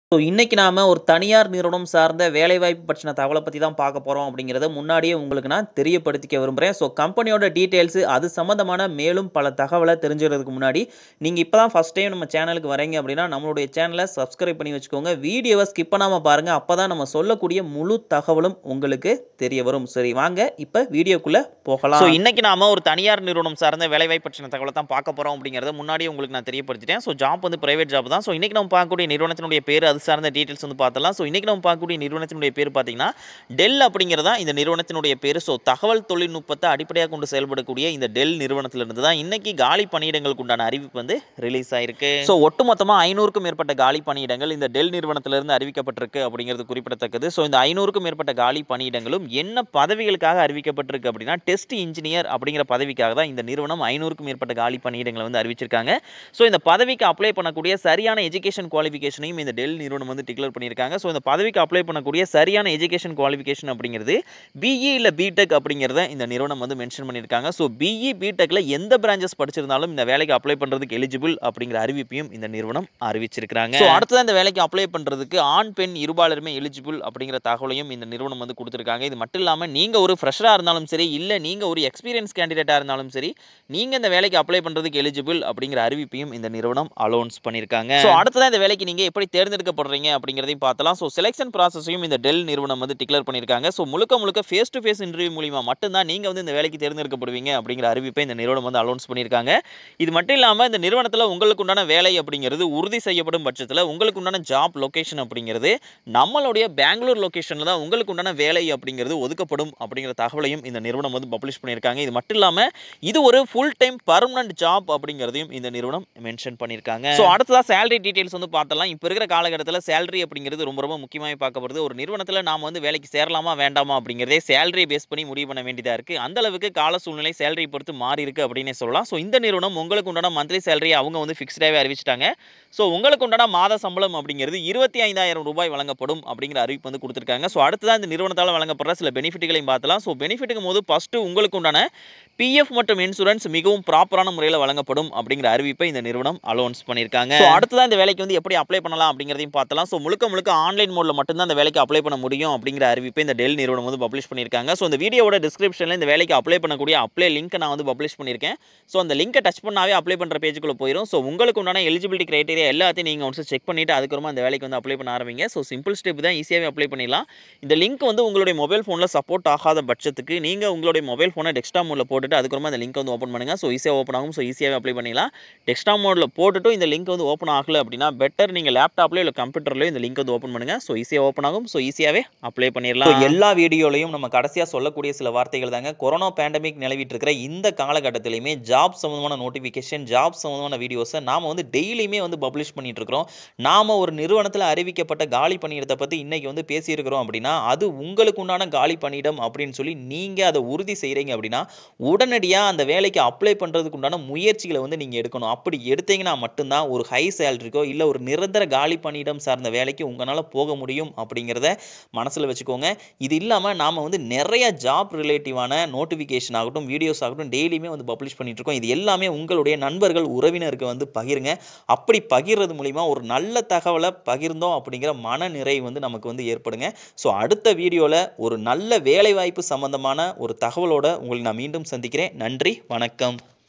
so இன்னைக்கு நாம ஒரு தனியார் நிறுவனம் சார்ந்த வேலைவாய்ப்பு பற்றின தகவலை பற்றி தான் பார்க்க போகிறோம் அப்படிங்கிறத முன்னாடியே உங்களுக்கு நான் தெரியப்படுத்திக்க விரும்புகிறேன் ஸோ கம்பெனியோட டீட்டெயில்ஸு அது சம்மந்தமான மேலும் பல தகவலை தெரிஞ்சுக்கிறதுக்கு முன்னாடி நீங்கள் இப்போ தான் ஃபஸ்ட் டைம் நம்ம சேனலுக்கு வரீங்க அப்படின்னா நம்மளுடைய சேனலை சப்ஸ்கிரைப் பண்ணி வச்சுக்கோங்க வீடியோவை ஸ்கிப் பண்ணாமல் பாருங்கள் அப்போ தான் நம்ம சொல்லக்கூடிய முழு தகவலும் உங்களுக்கு தெரிய வரும் சரி வாங்க இப்போ வீடியோக்குள்ளே போகலாம் ஸோ இன்னைக்கு நாம ஒரு தனியார் நிறுவனம் சார்ந்த வேலைவாய்ப்பு பற்றின தகவலை தான் பார்க்க போகிறோம் அப்படிங்கிறத முன்னாடியே உங்களுக்கு நான் தெரியப்படுத்திட்டேன் ஸோ ஜாப் வந்து பிரைவேட் ஜாப் தான் ஸோ இன்னைக்கு நம்ம பார்க்கக்கூடிய நிறுவனத்தினுடைய பேர் அது சார்ந்த டீட்டெயில்ஸ் வந்து பார்த்தலாம் ஸோ இன்றைக்கி நம்ம பார்க்கக்கூடிய நிறுவனத்தினுடைய பேர் பார்த்தீங்கன்னா டெல் அப்படிங்கிறதா இந்த நிறுவனத்தினுடைய பேர் ஸோ தகவல் தொழில்நுட்பத்தை அடிப்படையாக கொண்டு செயல்படக்கூடிய இந்த டெல் நிறுவனத்திலிருந்து தான் இன்னைக்கு காலி பணியிடங்களுக்கு உண்டான அறிவிப்பு வந்து ரிலீஸ் ஆயிருக்கு ஸோ ஒட்டுமொத்தமாக ஐநூறுக்கும் மேற்பட்ட காலி பணியிடங்கள் இந்த டெல் நிறுவனத்திலிருந்து அறிவிக்கப்பட்டிருக்கு அப்படிங்கிறது குறிப்பிடத்தக்கது ஸோ இந்த ஐநூறுக்கும் மேற்பட்ட காலி பணியிடங்களும் என்ன பதவிகளுக்காக அறிவிக்கப்பட்டிருக்கு அப்படின்னா டெஸ்ட் இன்ஜினியர் அப்படிங்கிற பதவிக்காக தான் இந்த நிறுவனம் ஐநூறுக்கும் மேற்பட்ட காலி பணியிடங்களை வந்து அறிவிச்சிருக்காங்க ஸோ இந்த பதவிக்கு அப்ளை பண்ணக்கூடிய சரியான எஜுகேஷன் குவாலிஃபிகேஷனையும் இந்த டெல் நிறுவனம் வந்து டிக்ளேர் பண்ணியிருக்காங்க ஸோ இந்த பதவிக்கு அப்ளை பண்ணக்கூடிய சரியான எஜுகேஷன் குவாலிஃபிகேஷன் அப்படிங்கிறது பிஇ இல்லை பிடெக் அப்படிங்கிறத இந்த நிறுவனம் வந்து மென்ஷன் பண்ணியிருக்காங்க ஸோ பிஇ பிடெக்கில் எந்த பிரான்ச்சஸ் படிச்சிருந்தாலும் இந்த வேலைக்கு அப்ளை பண்ணுறதுக்கு எலிஜிபிள் அப்படிங்கிற அறிவிப்பையும் இந்த நிறுவனம் அறிவிச்சிருக்காங்க ஸோ அடுத்ததான் இந்த வேலைக்கு அப்ளை பண்ணுறதுக்கு ஆண் பெண் இருபாலருமே எலிஜிபிள் அப்படிங்கிற தகவலையும் இந்த நிறுவனம் வந்து கொடுத்துருக்காங்க இது மட்டும் இல்லாமல் நீங்கள் ஒரு ஃப்ரெஷராக இருந்தாலும் சரி இல்லை நீங்கள் ஒரு எக்ஸ்பீரியன்ஸ் கேண்டிடேட்டாக இருந்தாலும் சரி நீங்கள் இந்த வேலைக்கு அப்ளை பண்ணுறதுக்கு எலிஜிபிள் அப்படிங்கிற அறிவிப்பையும் இந்த நிறுவனம் அலௌன்ஸ் பண்ணியிருக்காங்க ஸோ அடுத்ததான் இந்த வேலைக்கு நீங்கள் எப்படி தேர்ந்தெடுக்கப்படுறீங்க அப்படிங்கிறதையும் பார்த்தலாம் ஸோ செலெக்ஷன் ப்ராசஸையும் இந்த டெல் நிறுவனம் வந்து டிக்ளேர் பண்ணியிருக்காங்க ஸோ முழுக்க முழுக்க ஃபேஸ் டு ஃபேஸ் இன்டர்வியூ மூலியமா மட்டும்தான் நீங்கள் வந்து இந்த வேலைக்கு தேர்ந்தெடுக்கப்படுவீங்க அப்படிங்கிற அறிவிப்பை இந்த நிறுவனம் வந்து அலௌன்ஸ் பண்ணியிருக்காங்க இது மட்டும் இல்லாமல் இந்த நிறுவனத்தில் உங்களுக்கு உண்டான வேலை அப்படிங்கிறது உறுதி செய்யப்படும் பட்சத்தில் உங்களுக்கு உண்டான ஜாப் லொகேஷன் அப்படிங்கிறது நம்மளுடைய பெங்களூர் லொகேஷனில் தான் உங்களுக்கு உண்டான வேலை அப்படிங்கிறது ஒதுக்கப்படும் அப்படிங்கிற தகவலையும் இந்த நிறுவனம் வந்து பப்ளிஷ் பண்ணியிருக்காங்க இது மட்டும் இல்லாமல் இது ஒரு ஃபுல் டைம் பர்மனன்ட் ஜாப் அப்படிங்கிறதையும் இந்த நிறுவனம் மென்ஷன் பண்ணியிருக்காங்க ஸோ அடுத்ததாக சேலரி டீட்டெயில்ஸ் வந்து பார்த்தலாம் இப்போ இருக்கிற காலகட்டத்தில் சேலரி அப்படிங்கிறது ரொம்ப ரொம்ப முக்கியமாக பார்க்கப்படுது ஒரு நிறுவனத்தில் நாம் வந்து வேலைக்கு சேரலாமா வேண்டாமா அப்படிங்கிறதே சேலரி பேஸ் பண்ணி முடிவு பண்ண வேண்டியதாக இருக்குது அந்த அளவுக்கு கால சூழ்நிலை சேலரி பொறுத்து மாறி இருக்கு அப்படின்னே சொல்லலாம் ஸோ இந்த நிறுவனம் உங்களுக்கு உண்டான மந்த்லி சேலரி அவங்க வந்து ஃபிக்ஸ்டாகவே அறிவிச்சிட்டாங்க ஸோ உங்களுக்கு உண்டான மாத சம்பளம் அப்படிங்கிறது இருபத்தி ஐந்தாயிரம் ரூபாய் வழங்கப்படும் அப்படிங்கிற அறிவிப்பு வந்து கொடுத்துருக்காங்க ஸோ அடுத்ததான் இந்த நிறுவனத்தால் வழங்கப்படுற சில பெனிஃபிட்களையும் பார்த்தலாம் ஸோ பெனிஃபிட்டுக்கும் போது ஃபஸ்ட்டு உங்களுக்கு உண்டான பிஎஃப் மற்றும் இன்சூரன்ஸ் மிகவும் ப்ராப்பரான முறையில் வழங்கப்படும் அப்படிங்கிற அறிவிப்பை இந்த நிறுவனம் அலௌன்ஸ் பண்ணியிருக்காங்க ஸோ அடுத்ததான் இந்த வேலைக்கு வந்து எப்படி அப்ளை பண்ணலாம் அப்படிங்கிறதையும் பார்த்தலாம் ஸோ முழுக்க முழுக்க ஆன்லைன் மோடில் மட்டும்தான் அந்த வேலைக்கு அப்ளை பண்ண முடியும் அப்படிங்கிற அறிவிப்பை இந்த டெல் நிறுவனம் வந்து பப்ளிஷ் பண்ணியிருக்காங்க ஸோ இந்த வீடியோட டிஸ்கிரிப்ஷனில் இந்த வேலைக்கு அப்ளை பண்ணக்கூடிய அப்ளை லிங்க் நான் வந்து பப்ளிஷ் பண்ணியிருக்கேன் ஸோ அந்த லிங்கை டச் பண்ணாவே அப்ளை பண்ணுற பேஜுக்குள்ளே போயிடும் ஸோ உங்களுக்கு உண்டான எலிஜிபிலிட்டி கிரைட்டீரியா எல்லாத்தையும் நீங்கள் ஒன்ஸ் செக் பண்ணிட்டு அதுக்கப்புறமா அந்த வேலைக்கு வந்து அப்ளை பண்ண ஆரம்பிங்க ஸோ சிம்பிள் ஸ்டெப் தான் ஈஸியாகவே அப்ளை பண்ணிடலாம் இந்த லிங்க் வந்து உங்களுடைய மொபைல் ஃபோனில் சப்போர்ட் ஆகாத பட்சத்துக்கு நீங்கள் உங்களுடைய மொபைல் ஃபோனை டெஸ்க்டாப் மோடில் போட்டுட்டு அதுக்கப்புறமா அந்த லிங்க் வந்து ஓப்பன் பண்ணுங்கள் ஸோ ஈஸியாக ஓப்பன் ஆகும் ஸோ ஈஸியாகவே அப்ளை பண்ணிடலாம் டெஸ்க்டாப் மோடில் போட்டுட்டு இந்த லிங்க் வந்து ஓப்பன் ஆகல அப்படின்னா பெட்டர் நீங்கள் லேப்டாப்லேயோ இல்லை கம்ப்யூட்டர்லையோ இந்த லிங்க் வந்து ஓப்பன் பண்ணுங்கள் ஸோ ஈஸியாக ஓப்பன் ஆகும் ஸோ ஈஸியாகவே அப்ளை பண்ணிடலாம் So, எல்லா வீடியோலையும் நம்ம கடைசியாக சொல்லக்கூடிய சில வார்த்தைகள் தாங்க கொரோனா பேண்டமிக் நிலவிட்டு இருக்கிற இந்த காலகட்டத்திலையுமே ஜாப் சம்மந்தமான நோட்டிஃபிகேஷன் ஜாப் சம்மந்தமான வீடியோஸை நாம் வந்து டெய்லியுமே வந்து பப்ளிஷ் பண்ணிட்டு இருக்கிறோம் நாம ஒரு நிறுவனத்தில் அறிவிக்கப்பட்ட காலி பணியிடத்தை பற்றி இன்னைக்கு வந்து பேசியிருக்கிறோம் அப்படின்னா அது உங்களுக்கு உண்டான காலி பணியிடம் அப்படின்னு சொல்லி நீங்கள் அதை உறுதி செய்கிறீங்க அப்படின்னா உடனடியாக அந்த வேலைக்கு அப்ளை பண்ணுறதுக்கு உண்டான முயற்சிகளை வந்து நீங்கள் எடுக்கணும் அப்படி எடுத்தீங்கன்னா மட்டும்தான் ஒரு ஹை சேலரிக்கோ இல்லை ஒரு நிரந்தர காலி பணியிடம் சார்ந்த வேலைக்கு உங்களால் போக முடியும் அப்படிங்கிறத மனசில் வச்சுக்கோங்க இது இல்லாமல் நாம் வந்து நிறைய ஜாப் ரிலேட்டிவான நோட்டிஃபிகேஷன் ஆகட்டும் வீடியோஸ் ஆகட்டும் டெய்லியுமே வந்து பப்ளிஷ் பண்ணிட்டு இருக்கோம் இது எல்லாமே உங்களுடைய நண்பர்கள் உறவினருக்கு வந்து பகிருங்க அப்படி பகிர்றது மூலிமா ஒரு நல்ல தகவலை பகிர்ந்தோம் அப்படிங்கிற மன நிறைவு வந்து நமக்கு வந்து ஏற்படுங்க ஸோ அடுத்த வீடியோவில் ஒரு நல்ல வேலைவாய்ப்பு சம்பந்தமான ஒரு தகவலோட உங்களை நான் மீண்டும் சந்திக்கிறேன் நன்றி வணக்கம்